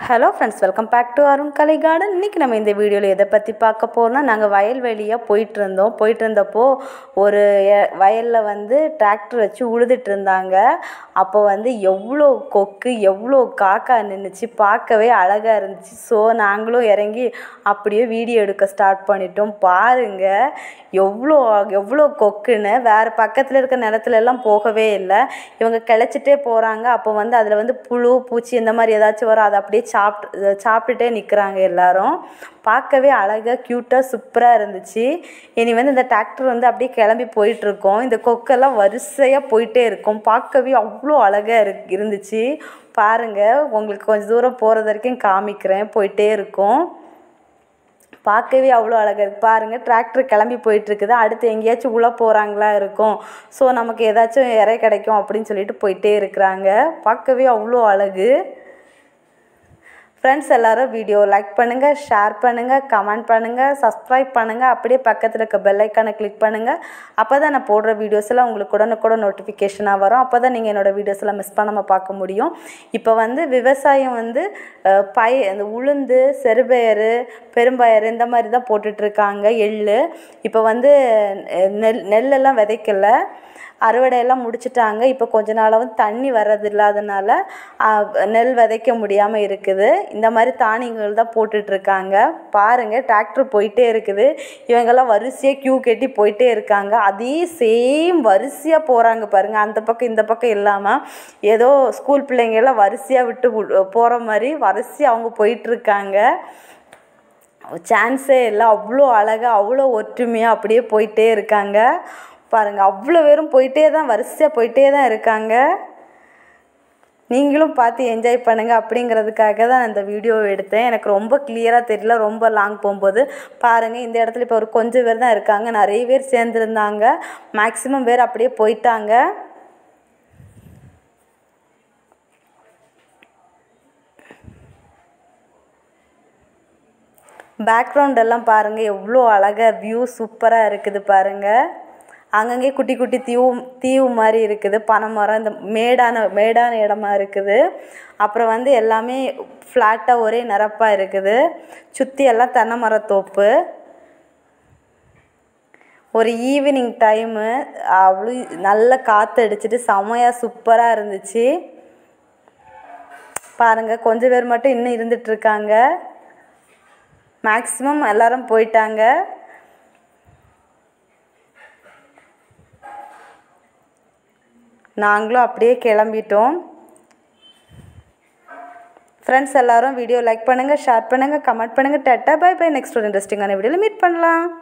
hello friends welcome back to Arun Kalai garden இன்றைக்கி நம்ம இந்த வீடியோவில் எதை பற்றி பார்க்க போகிறோம்னா நாங்கள் வயல்வெளியாக போயிட்டு இருந்தோம் போயிட்டு இருந்தப்போ ஒரு வயலில் வந்து டிராக்டர் வச்சு உழுதுட்டு இருந்தாங்க அப்போ வந்து எவ்வளோ கொக்கு எவ்வளோ காக்கா நின்றுச்சு பார்க்கவே அழகாக இருந்துச்சு ஸோ நாங்களும் இறங்கி அப்படியே வீடியோ எடுக்க ஸ்டார்ட் பண்ணிட்டோம் பாருங்கள் எவ்வளோ எவ்வளோ கொக்குன்னு வேறு பக்கத்தில் இருக்க நிலத்துல எல்லாம் போகவே இல்லை இவங்க கிளச்சிட்டே போகிறாங்க அப்போ வந்து அதில் வந்து புழு பூச்சி இந்த மாதிரி ஏதாச்சும் வரும் அதை அப்படியே சாப்பிட்டு சாப்பிட்டுட்டே நிற்கிறாங்க எல்லாரும் பார்க்கவே அழகாக க்யூட்டாக சூப்பராக இருந்துச்சு இனி வந்து இந்த டிராக்டர் வந்து அப்படியே கிளம்பி போயிட்டுருக்கோம் இந்த கொக்கெல்லாம் வரிசையாக போயிட்டே இருக்கும் பார்க்கவே அவ்வளோ அழகாக இரு இருந்துச்சு பாருங்கள் உங்களுக்கு கொஞ்சம் தூரம் போகிறது வரைக்கும் காமிக்கிறேன் போயிட்டே இருக்கும் பார்க்கவே அவ்வளோ அழகாக இருக்குது பாருங்கள் டிராக்டர் கிளம்பி போயிட்டுருக்குது அடுத்து எங்கேயாச்சும் உள்ளே போகிறாங்களா இருக்கும் ஸோ நமக்கு ஏதாச்சும் இறை கிடைக்கும் அப்படின்னு சொல்லிட்டு போயிட்டே இருக்கிறாங்க பார்க்கவே அவ்வளோ அழகு ஃப்ரெண்ட்ஸ் எல்லோரும் வீடியோ லைக் பண்ணுங்கள் ஷேர் பண்ணுங்கள் கமெண்ட் பண்ணுங்கள் சப்ஸ்கிரைப் பண்ணுங்கள் அப்படியே பக்கத்தில் இருக்க பெல் ஐக்கானை கிளிக் பண்ணுங்கள் அப்போ தான் நான் போடுற வீடியோஸ் எல்லாம் உங்களுக்கு உடனுக்குட நோட்டிஃபிகேஷனாக வரும் அப்போ தான் நீங்கள் என்னோடய வீடியோஸ் எல்லாம் மிஸ் பண்ணாமல் பார்க்க முடியும் இப்போ வந்து விவசாயம் வந்து அஹ், பய அந்த உளுந்து செருபயறு பெரும்பயறு இந்த மாதிரி தான் போட்டுட்ருக்காங்க எள் இப்போ வந்து அஹ், நெல் நெல்லெல்லாம் விதைக்கல அறுவடையெல்லாம் முடிச்சிட்டாங்க இப்போ கொஞ்ச நாளாக வந்து தண்ணி வர்றது இல்லாதனால ஆஹ், நெல் விதைக்க முடியாமல் இருக்குது இந்த மாதிரி தானியங்கள் தான் போட்டுட்ருக்காங்க பாருங்கள் டிராக்டர் போயிட்டே இருக்குது இவங்கெல்லாம் வரிசையாக க்யூ கட்டி போயிட்டே இருக்காங்க அதே சேம் வரிசையாக போகிறாங்க பாருங்கள் அந்த பக்கம் இந்த பக்கம் இல்லாமல் ஏதோ ஸ்கூல் பிள்ளைங்க எல்லாம் வரிசையாக விட்டு போகிற மாதிரி வரிசையாக அவங்க போயிட்டுருக்காங்க சான்ஸே இல்லை அவ்வளோ அழகாக அவ்வளோ ஒற்றுமையாக அப்படியே போயிட்டே இருக்காங்க பாருங்கள் அவ்வளோ பேரும் போயிட்டே தான் வரிசையாக போயிட்டே தான் இருக்காங்க நீங்களும் பார்த்து என்ஜாய் பண்ணுங்கள் அப்படிங்கிறதுக்காக தான் இந்த வீடியோவை எடுத்தேன் எனக்கு ரொம்ப கிளியராக தெரியல ரொம்ப லாங் போகும்போது பாருங்கள் இந்த இடத்துல இப்போ ஒரு கொஞ்சம் பேர் தான் இருக்காங்க நிறைய பேர் சேர்ந்துருந்தாங்க மேக்ஸிமம் பேர் அப்படியே போயிட்டாங்க பேக்ரவுண்ட் எல்லாம் பாருங்கள் எவ்வளோ அழகாக வியூ சூப்பராக இருக்குது பாருங்கள் அங்கங்கே குட்டி குட்டி தீவு தீவு மாதிரி இருக்குது பனை மரம் இந்த மேடான மேடான இடமா இருக்குது அப்புறம் வந்து எல்லாமே ஃப்ளாட்டாக ஒரே நிரப்பாக இருக்குது சுற்றி எல்லாம் தென்னை மரத்தோப்பு ஒரு ஈவினிங் டைமு அவ்வளோ நல்ல காற்று அடிச்சிட்டு செமையாக சூப்பராக இருந்துச்சு பாருங்கள் கொஞ்சம் பேர் மட்டும் இன்னும் இருந்துகிட்ருக்காங்க மேக்ஸிமம் எல்லாரும் போயிட்டாங்க நாங்களும் அப்படியே கிளம்பிட்டோம் ஃப்ரெண்ட்ஸ் எல்லாரும் வீடியோ லைக் பண்ணுங்கள் ஷேர் பண்ணுங்கள் கமெண்ட் பண்ணுங்கள் டட்டா பை பை நெக்ஸ்ட் ஒரு இன்ட்ரெஸ்டிங்கான வீடியோவில் மீட் பண்ணலாம்